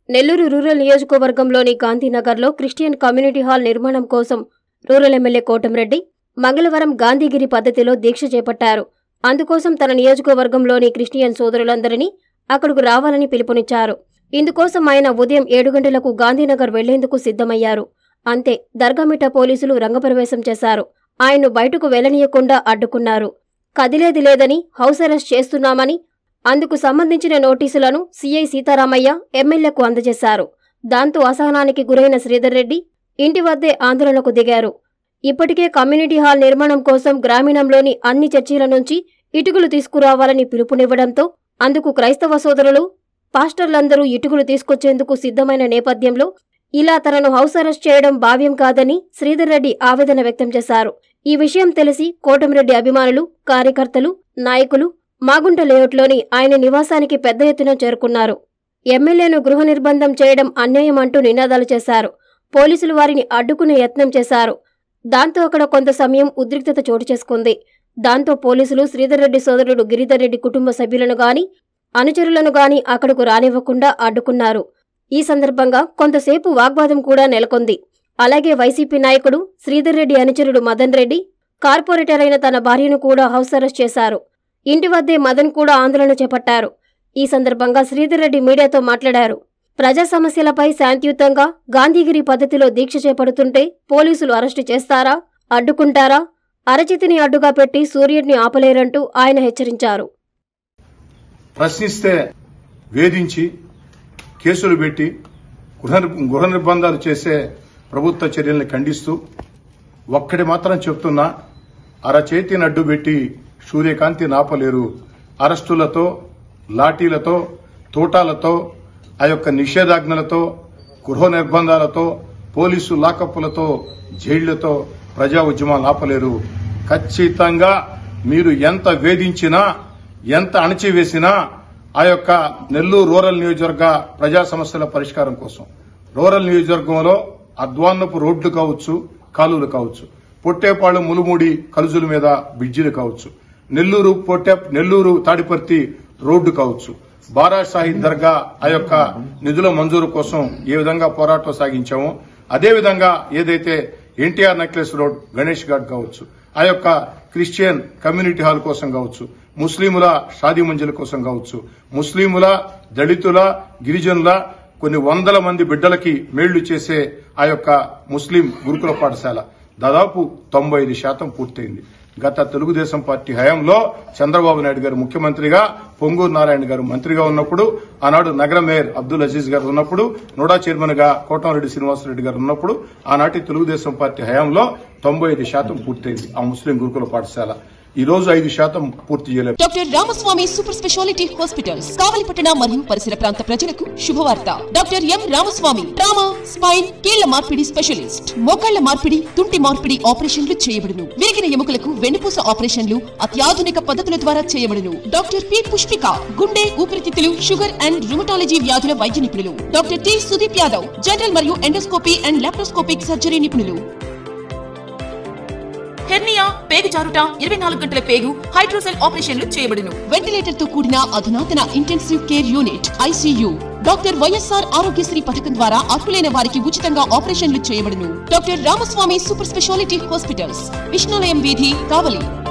Nellore rural నియోజకవర్గంలోని గాంధీనగర్లో Christian community hall నిర్మాణం కోసం రూరల్ ఎమ్మెల్యే కోటంరెడ్డి మంగళవారం గాంధీగిరి పద్ధతిలో దీక్ష చేపట్టారు అందుకోసం తన నియోజకవర్గంలోని క్రిస్టియన్ సోదరులందరినీ అక్కడకు రావాలని పిలుపునిచ్చారు ఇందుకోసం ఆయన ఉదయం ఏడు గంటలకు గాంధీనగర్ వెళ్లేందుకు సిద్ధమయ్యారు అంతే దర్గామిట్ట పోలీసులు రంగప్రవేశం చేశారు ఆయన్ను బయటకు వెళ్లనీయకుండా అడ్డుకున్నారు కదిలేది లేదని హౌస్ అరెస్ట్ చేస్తున్నామని అందుకు సంబంధించిన నోటీసులను సీఐ సీతారామయ్య ఎమ్మెల్యేకు అందజేశారు దాంతో అసహనానికి గురైన శ్రీధర్ రెడ్డి ఇంటి వద్దే ఆందోళనకు దిగారు ఇప్పటికే కమ్యూనిటీ హాల్ నిర్మాణం కోసం గ్రామీణంలోని అన్ని చర్చీల నుంచి ఇటుకలు తీసుకురావాలని పిలుపునివ్వడంతో అందుకు క్రైస్తవ సోదరులు పాస్టర్లందరూ ఇటుకలు తీసుకొచ్చేందుకు సిద్ధమైన నేపథ్యంలో ఇలా తనను హౌస్ అరెస్ట్ చేయడం భావ్యం కాదని శ్రీధర్ రెడ్డి ఆవేదన వ్యక్తం చేశారు ఈ విషయం తెలిసి కోటమిరెడ్డి అభిమానులు కార్యకర్తలు నాయకులు మాగుంట లేఅవుట్లోని ఆయన నివాసానికి పెద్ద ఎత్తున చేరుకున్నారు ఎమ్మెల్యేను గృహ నిర్బంధం చేయడం అన్యాయం అంటూ నినాదాలు చేశారు పోలీసులు వారిని అడ్డుకునే యత్నం చేశారు దాంతో అక్కడ కొంత సమయం ఉద్రిక్తత చోటు చేసుకుంది దాంతో పోలీసులు శ్రీధర్ రెడ్డి సోదరుడు గిరిధర్ రెడ్డి కుటుంబ సభ్యులను గాని అనుచరులను గాని అక్కడకు రానివ్వకుండా అడ్డుకున్నారు ఈ సందర్భంగా కొంతసేపు వాగ్వాదం కూడా నెలకొంది అలాగే వైసీపీ నాయకుడు శ్రీధర్ రెడ్డి అనుచరుడు మదన్ రెడ్డి కార్పొరేటర్ అయిన తన భార్యను కూడా హౌస్ అరెస్ట్ చేశారు ఇంటి వద్దే మదన్ కూడా ఆందోళన చేపట్టారు ఈ సందర్భంగా శ్రీధర్ రెడ్డి మీడియాతో మాట్లాడారు ప్రజా సమస్యలపై శాంతియుతంగా గాంధీగిరి పద్ధతిలో దీక్ష చేపడుతుంటే పోలీసులు అరెస్టు చేస్తారా అడ్డుకుంటారా అరచితిని అడ్డుగా పెట్టి సూర్యుడిని ఆపలేరంటూ ఆయన హెచ్చరించారు ప్రశ్నిస్తే వేధించి కేసులు పెట్టి గృహ గృహ నిర్బంధాలు చేసే ప్రభుత్వ చర్యల్ని ఖండిస్తూ ఒక్కటి మాత్రం చెప్తున్నా అరచేతిని అడ్డు పెట్టి సూర్యకాంతి నాపలేరు అరెస్టులతో లాఠీలతో తోటాలతో ఆ యొక్క నిషేధాజ్ఞలతో గృహ నిర్బంధాలతో పోలీసు లాకప్పులతో జైళ్లతో ప్రజా ఉద్యమాలు ఆపలేరు ఖచ్చితంగా మీరు ఎంత వేధించినా ఎంత అణచివేసినా ఆ యొక్క నెల్లూరు రూరల్ నియోజకవర్గ ప్రజా సమస్యల పరిష్కారం కోసం రూరల్ నియోజకవర్గంలో అద్వాన్నపు రోడ్లు కావచ్చు కాలువలు కావచ్చు పొట్టేపాడు ములుమూడి కలుజుల మీద బ్రిడ్జిలు కావచ్చు నెల్లూరు పొట్టే నెల్లూరు తాడిపర్తి రోడ్డు కావచ్చు బారా షాహీద్ దర్గా ఆ యొక్క నిధుల మంజూరు కోసం ఏ విధంగా పోరాటం సాగించామో అదేవిధంగా ఏదైతే ఎన్టీఆర్ నెక్లెస్ రోడ్ గణేష్ ఘాట్ కావచ్చు ఆ యొక్క క్రిస్టియన్ కమ్యూనిటీ హాల్ కోసం కావచ్చు ముస్లింల షాదీ మంజిల కోసం కావచ్చు ముస్లింల దళితుల గిరిజనుల కొన్ని వందల మంది బిడ్డలకి మేళ్లు చేసే ఆ యొక్క ముస్లిం గురుకుల పాఠశాల దాదాపు తొంభై ఐదు శాతం పూర్తయింది గత తెలుగుదేశం పార్టీ హయాంలో చంద్రబాబు నాయుడు గారు ముఖ్యమంత్రిగా పొంగూరు నారాయణ గారు మంత్రిగా ఉన్నప్పుడు ఆనాడు నగర మేయర్ అబ్దుల్ అజీజ్ గారు ఉన్నప్పుడు నోడా చైర్మన్ గా కోటంరెడ్డి శ్రీనివాసరెడ్డి గారు ఉన్నప్పుడు ఆనాటి తెలుగుదేశం పార్టీ హయాంలో తొంభై ఐదు శాతం పూర్తయింది ఆ ముస్లిం గురుకుల పాఠశాల ఈ రోజు ఐదు శాతం పూర్తి చేయలేదు doctor Ramaswamy super speciality hospitals కావలిపట్టణ మరియు పరిసర ప్రాంత ప్రజలకు శుభవార్త doctor M Ramaswamy trauma spine కీళ్ల మార్పిడి స్పెషలిస్ట్ మోకాళ్ల మార్పిడి తుంటి మార్పిడి ఆపరేషన్లు చేయబడును విరిగిన ఎముకలకు వెన్నుపూస ఆపరేషన్లు అత్యాధునిక పద్ధతుల ద్వారా చేయబడును డాక్టర్ పి పుష్పిక గుండె ఊపిరితిత్తులు షుగర్ అండ్ రుమటాలజీ వ్యాధుల వైద్య నిపుణులు doctor T Sudeep Yadav general మరియు ఎండోస్కోపీ అండ్ లాప్రోస్కోపిక్ సర్జరీ నిపుణులు హెర్నియా పేగు జారుట ఇరవై నాలుగు గంటల పేగు హైడ్రోసెల్ ఆపరేషన్లు చేయబడును వెంటిలేటర్ తో కూడిన అధునాతన intensive care unit ICU doctor YSR Aarogyasri పథకం ద్వారా అర్హులైన వారికి ఉచితంగా ఆపరేషన్లు చేయబడును doctor Ramaswamy super speciality hospitals Vishnulayam వీధి కావలి